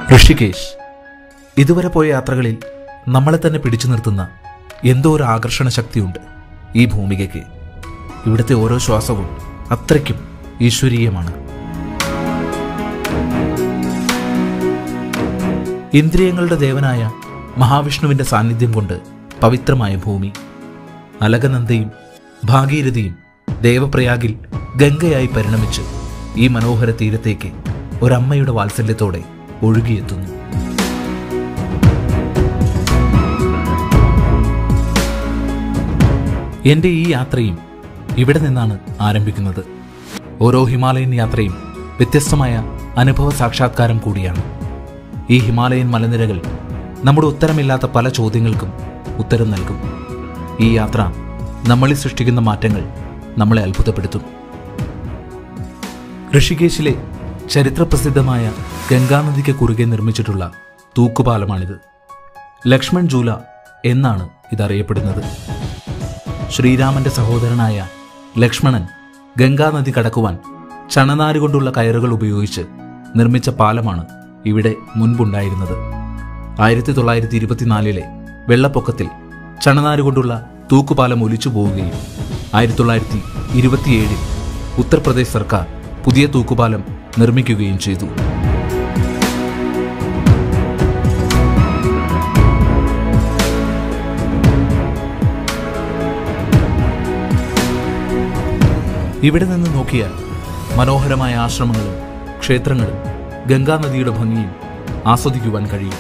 ഋഷികേശ് ഇതുവരെ പോയ യാത്രകളിൽ നമ്മളെ തന്നെ പിടിച്ചു നിർത്തുന്ന എന്തോ ഒരു ആകർഷണ ശക്തിയുണ്ട് ഈ ഭൂമികയ്ക്ക് ഇവിടുത്തെ ഓരോ ശ്വാസവും അത്രയ്ക്കും ഈശ്വരീയമാണ് ഇന്ദ്രിയങ്ങളുടെ ദേവനായ മഹാവിഷ്ണുവിന്റെ സാന്നിധ്യം കൊണ്ട് പവിത്രമായ ഭൂമി അലകനന്ദയും ഭാഗീരഥിയും ദേവപ്രയാഗിൽ ഗംഗയായി പരിണമിച്ച് ഈ മനോഹര തീരത്തേക്ക് ഒരമ്മയുടെ വാത്സല്യത്തോടെ ഒഴുകിയെത്തുന്നു എന്റെ ഈ യാത്രയും ഇവിടെ നിന്നാണ് ആരംഭിക്കുന്നത് ഓരോ ഹിമാലയൻ യാത്രയും വ്യത്യസ്തമായ അനുഭവ സാക്ഷാത്കാരം കൂടിയാണ് ഈ ഹിമാലയൻ മലനിരകൾ നമ്മുടെ ഉത്തരമില്ലാത്ത പല ചോദ്യങ്ങൾക്കും ഉത്തരം നൽകും ഈ യാത്ര നമ്മളിൽ സൃഷ്ടിക്കുന്ന മാറ്റങ്ങൾ നമ്മളെ അത്ഭുതപ്പെടുത്തും ഋഷികേശിലെ ചരിത്രപ്രസിദ്ധമായ ഗംഗാനദിക്ക് കുറുകെ നിർമ്മിച്ചിട്ടുള്ള തൂക്കുപാലമാണിത് ലക്ഷ്മൺ ജൂല എന്നാണ് ഇതറിയപ്പെടുന്നത് ശ്രീരാമന്റെ സഹോദരനായ ലക്ഷ്മണൻ ഗംഗാനദി കടക്കുവാൻ ചണനാര് കൊണ്ടുള്ള കയറുകൾ ഉപയോഗിച്ച് നിർമ്മിച്ച പാലമാണ് ഇവിടെ മുൻപുണ്ടായിരുന്നത് ആയിരത്തി തൊള്ളായിരത്തി ഇരുപത്തിനാലിലെ വെള്ളപ്പൊക്കത്തിൽ ചണനാര് കൊണ്ടുള്ള തൂക്കുപാലം ഒലിച്ചു പോവുകയും ആയിരത്തി തൊള്ളായിരത്തി ഇരുപത്തിയേഴിൽ ഉത്തർപ്രദേശ് സർക്കാർ പുതിയ തൂക്കുപാലം നിർമ്മിക്കുകയും ചെയ്തു ഇവിടെ നിന്ന് നോക്കിയാൽ മനോഹരമായ ആശ്രമങ്ങളും ക്ഷേത്രങ്ങളും ഗംഗാനദിയുടെ ഭംഗിയും ആസ്വദിക്കുവാൻ കഴിയും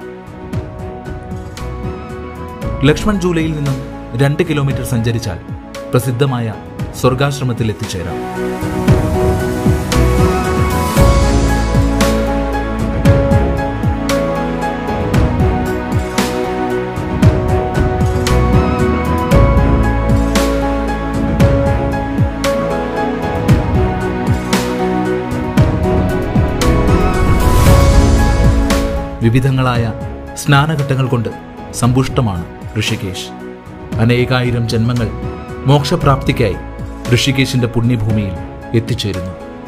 ലക്ഷ്മൺ ജൂലയിൽ നിന്നും രണ്ട് കിലോമീറ്റർ സഞ്ചരിച്ചാൽ പ്രസിദ്ധമായ സ്വർഗാശ്രമത്തിൽ എത്തിച്ചേരാം വിവിധങ്ങളായ സ്നാനഘട്ടങ്ങൾ കൊണ്ട് സമ്പുഷ്ടമാണ് ഋഷികേശ് അനേകായിരം ജന്മങ്ങൾ മോക്ഷപ്രാപ്തിക്കായി ഋഷികേശിന്റെ പുണ്യഭൂമിയിൽ എത്തിച്ചേരുന്നു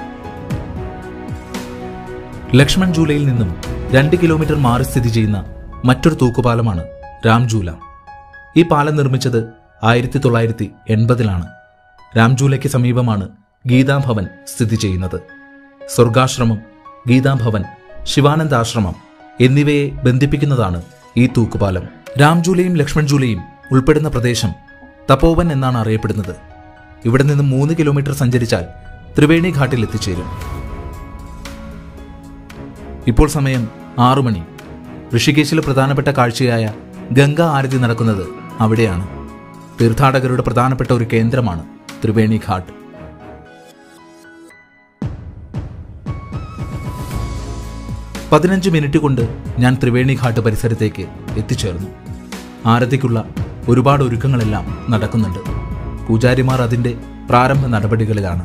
ലക്ഷ്മൺ ജൂലയിൽ നിന്നും രണ്ട് കിലോമീറ്റർ മാറി സ്ഥിതി ചെയ്യുന്ന മറ്റൊരു തൂക്കുപാലമാണ് രാംജൂല ഈ പാലം നിർമ്മിച്ചത് ആയിരത്തി തൊള്ളായിരത്തി എൺപതിലാണ് രാംജൂലയ്ക്ക് സമീപമാണ് ഗീതാഭവൻ സ്ഥിതി ചെയ്യുന്നത് സ്വർഗാശ്രമം ഗീതാഭവൻ ശിവാനന്ദാശ്രമം എന്നിവയെ ബന്ധിപ്പിക്കുന്നതാണ് ഈ തൂക്കുപാലം രാംജൂലയും ലക്ഷ്മൺ ജൂലയും ഉൾപ്പെടുന്ന പ്രദേശം തപോവൻ എന്നാണ് അറിയപ്പെടുന്നത് ഇവിടെ നിന്ന് മൂന്ന് കിലോമീറ്റർ സഞ്ചരിച്ചാൽ ത്രിവേണി ഘാട്ടിൽ എത്തിച്ചേരും ഇപ്പോൾ സമയം ആറു മണി ഋഷികേശിലെ പ്രധാനപ്പെട്ട കാഴ്ചയായ ഗംഗ ആരതി നടക്കുന്നത് അവിടെയാണ് തീർത്ഥാടകരുടെ പ്രധാനപ്പെട്ട ഒരു കേന്ദ്രമാണ് ത്രിവേണി ഘാട്ട് പതിനഞ്ച് മിനിറ്റ് കൊണ്ട് ഞാൻ ത്രിവേണി ഘാട്ട് പരിസരത്തേക്ക് എത്തിച്ചേർന്നു ആരതിക്കുള്ള ഒരുപാട് ഒരുക്കങ്ങളെല്ലാം നടക്കുന്നുണ്ട് പൂജാരിമാർ അതിന്റെ പ്രാരംഭ നടപടികളിലാണ്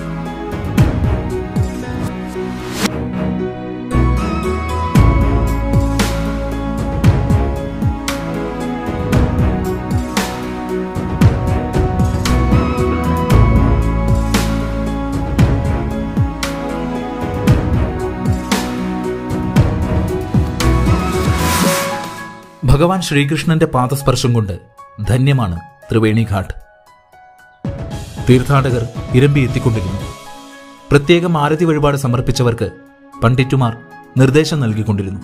ഭഗവാൻ ശ്രീകൃഷ്ണന്റെ പാദസ്പർശം കൊണ്ട് ധന്യമാണ് ത്രിവേണി ഘാട്ട് തീർത്ഥാടകർ ഇരമ്പി എത്തിക്കൊണ്ടിരുന്നു പ്രത്യേകം ആരതി വഴിപാട് സമർപ്പിച്ചവർക്ക് പണ്ഡിറ്റുമാർ നിർദ്ദേശം നൽകിക്കൊണ്ടിരുന്നു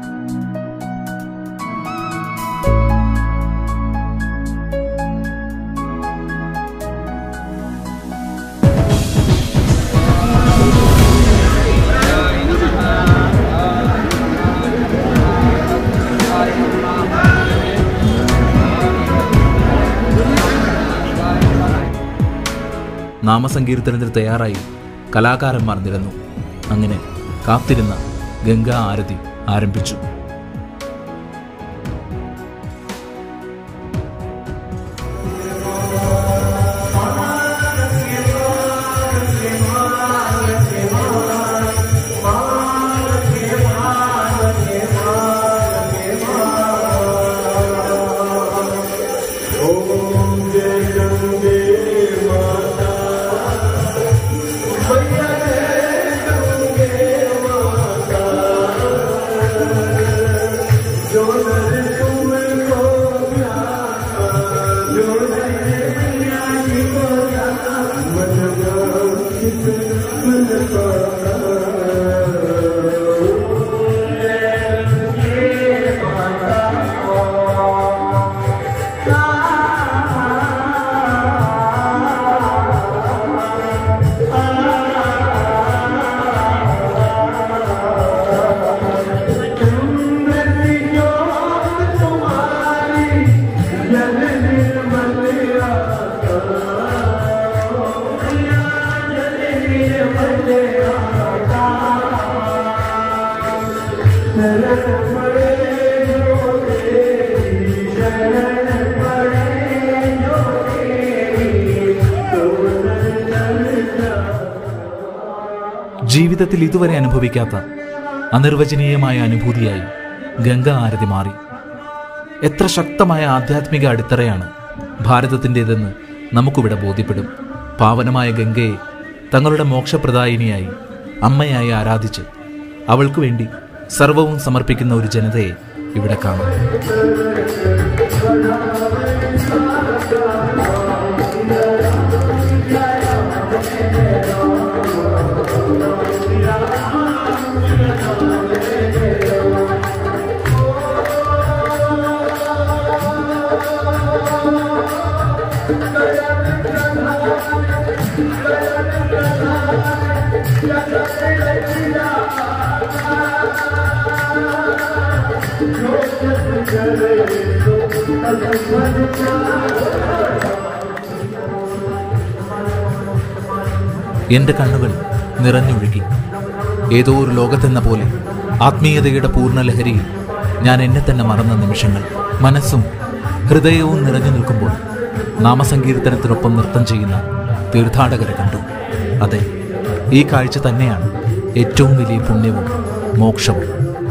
നാമസങ്കീർത്തനത്തിന് തയ്യാറായി കലാകാരന്മാർ നിരന്നു അങ്ങനെ കാത്തിരുന്ന ഗംഗാ ആരതി ആരംഭിച്ചു ജീവിതത്തിൽ ഇതുവരെ അനുഭവിക്കാത്ത അനിർവചനീയമായ അനുഭൂതിയായി ഗംഗ ആരതി മാറി എത്ര ശക്തമായ ആധ്യാത്മിക അടിത്തറയാണ് ഭാരതത്തിൻ്റെതെന്ന് നമുക്കിവിടെ ബോധ്യപ്പെടും പാവനമായ ഗംഗയെ തങ്ങളുടെ മോക്ഷപ്രദായിനിയായി അമ്മയായി ആരാധിച്ച് അവൾക്ക് വേണ്ടി സർവവും സമർപ്പിക്കുന്ന ഒരു ജനതയെ ഇവിടെ കാണാം എന്റെ കണ്ണുകൾ നിറഞ്ഞൊഴുകി ഏതോ ഒരു ലോകത്തെന്ന പോലെ ആത്മീയതയുടെ പൂർണ്ണ ലഹരിയിൽ ഞാൻ എന്നെ തന്നെ മറന്ന നിമിഷങ്ങൾ മനസ്സും ഹൃദയവും നിറഞ്ഞു നിൽക്കുമ്പോൾ നാമസങ്കീർത്തനത്തിനൊപ്പം നൃത്തം ചെയ്യുന്ന തീർത്ഥാടകരെ കണ്ടു അതെ ഈ കാഴ്ച തന്നെയാണ് ഏറ്റവും വലിയ പുണ്യവും മോക്ഷവും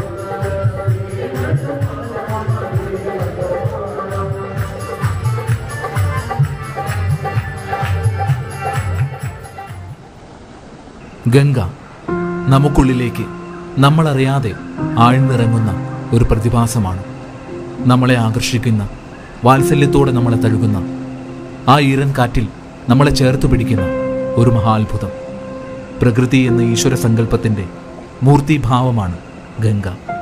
ഗംഗ നമുക്കുള്ളിലേക്ക് നമ്മളറിയാതെ ആഴ്ന്നിറങ്ങുന്ന ഒരു പ്രതിഭാസമാണ് നമ്മളെ ആകർഷിക്കുന്ന വാത്സല്യത്തോടെ നമ്മളെ തഴുകുന്ന ആ ഈറൻ കാറ്റിൽ നമ്മളെ ചേർത്ത് പിടിക്കുന്ന ഒരു മഹാത്ഭുതം പ്രകൃതി എന്ന ഈശ്വര സങ്കല്പത്തിൻ്റെ മൂർത്തിഭാവമാണ് ഗംഗ